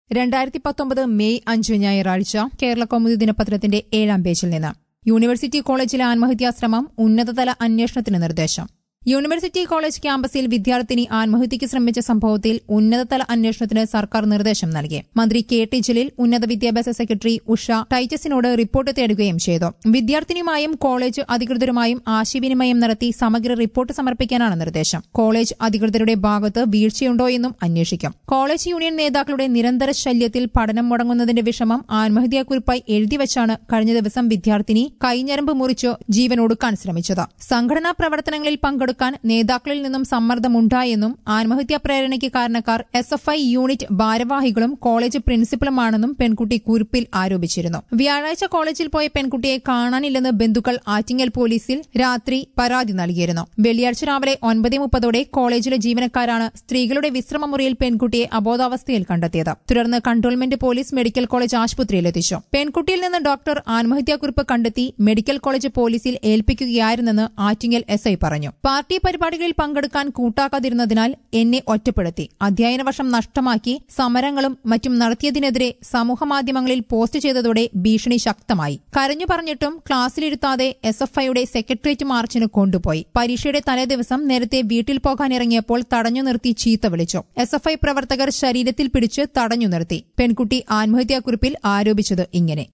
രണ്ടായിരത്തി പത്തൊമ്പത് മെയ് അഞ്ച് ഞായറാഴ്ച കേരള കൗമുദി ദിനപത്രത്തിന്റെ ഏഴാം പേജിൽ നിന്ന് യൂണിവേഴ്സിറ്റി കോളേജിലെ ആത്മഹത്യാശ്രമം ഉന്നതതല അന്വേഷണത്തിന് നിർദ്ദേശം യൂണിവേഴ്സിറ്റി കോളേജ് ക്യാമ്പസിൽ വിദ്യാർത്ഥിനി ആത്മഹത്യയ്ക്ക് ശ്രമിച്ച സംഭവത്തിൽ ഉന്നതതല അന്വേഷണത്തിന് സർക്കാർ നിർദ്ദേശം നൽകി മന്ത്രി കെ ടി ജലീൽ ഉന്നത വിദ്യാഭ്യാസ സെക്രട്ടറി ഉഷ ടൈറ്റസിനോട് റിപ്പോർട്ട് തേടുകയും ചെയ്തു വിദ്യാർത്ഥിനിയുമായും കോളേജ് അധികൃതരുമായും ആശയവിനിമയം നടത്തി സമഗ്ര റിപ്പോർട്ട് സമർപ്പിക്കാനാണ് നിർദ്ദേശം കോളേജ് അധികൃതരുടെ ഭാഗത്ത് വീഴ്ചയുണ്ടോയെന്നും അന്വേഷിക്കും കോളേജ് യൂണിയൻ നേതാക്കളുടെ നിരന്തര ശല്യത്തിൽ പഠനം മുടങ്ങുന്നതിന്റെ വിഷമം ആത്മഹത്യാക്കുറിപ്പായി എഴുതിവച്ചാണ് കഴിഞ്ഞ ദിവസം വിദ്യാർത്ഥിനി കൈഞ്ഞരമ്പ് മുറിച്ചു ജീവൻ ഒടുക്കാൻ ശ്രമിച്ചത് സംഘടനാ പ്രവർത്തനങ്ങളിൽ പങ്കെടുക്കാൻ നേതാക്കളിൽ നിന്നും സമ്മർദ്ദമുണ്ടായെന്നും ആത്മഹത്യാ പ്രേരണയ്ക്ക് കാരണക്കാർ എസ് എഫ് ഐ യൂണിറ്റ് ഭാരവാഹികളും കോളേജ് പ്രിൻസിപ്പലുമാണെന്നും പെൺകുട്ടി കുറിപ്പിൽ ആരോപിച്ചിരുന്നു വ്യാഴാഴ്ച കോളേജിൽ പോയ പെൺകുട്ടിയെ കാണാനില്ലെന്ന് ബന്ധുക്കൾ ആറ്റിങ്ങൽ പോലീസിൽ രാത്രി പരാതി നൽകിയിരുന്നു വെള്ളിയാഴ്ച രാവിലെ ഒൻപത് മുപ്പതോടെ കോളേജിലെ ജീവനക്കാരാണ് സ്ത്രീകളുടെ വിശ്രമമുറിയിൽ പെൺകുട്ടിയെ അബോധാവസ്ഥയിൽ കണ്ടെത്തിയത് തുടർന്ന് കൺട്രോൾമെന്റ് പോലീസ് മെഡിക്കൽ കോളേജ് ആശുപത്രിയിൽ എത്തിച്ചു പെൺകുട്ടിയിൽ നിന്ന് ഡോക്ടർ ആത്മഹത്യാക്കുറിപ്പ് കണ്ടെത്തി മെഡിക്കൽ കോളേജ് പോലീസിൽ ഏൽപ്പിക്കുകയായിരുന്നെന്ന് ആറ്റിങ്ങൽ എസ് ഐ പറഞ്ഞു പാർട്ടി പരിപാടികളിൽ പങ്കെടുക്കാൻ കൂട്ടാക്കാതിരുന്നതിനാൽ എന്നെ ഒറ്റപ്പെടുത്തി അധ്യയന വർഷം നഷ്ടമാക്കി സമരങ്ങളും മറ്റും നടത്തിയതിനെതിരെ സമൂഹമാധ്യമങ്ങളിൽ പോസ്റ്റ് ചെയ്തതോടെ ഭീഷണി ശക്തമായി കരഞ്ഞു പറഞ്ഞിട്ടും ക്ലാസ്സിലിരുത്താതെ എസ് എഫ് ഐയുടെ സെക്രട്ടേറിയറ്റ് മാർച്ചിന് കൊണ്ടുപോയി പരീക്ഷയുടെ തലേദിവസം നേരത്തെ വീട്ടിൽ പോകാനിറങ്ങിയപ്പോൾ തടഞ്ഞു നിർത്തി ചീത്ത വിളിച്ചു എസ് എഫ് ഐ പ്രവർത്തകർ ശരീരത്തിൽ പിടിച്ച് തടഞ്ഞു നിർത്തി പെൺകുട്ടി ആത്മഹത്യാക്കുറിപ്പിൽ ആരോപിച്ചത് ഇങ്ങനെ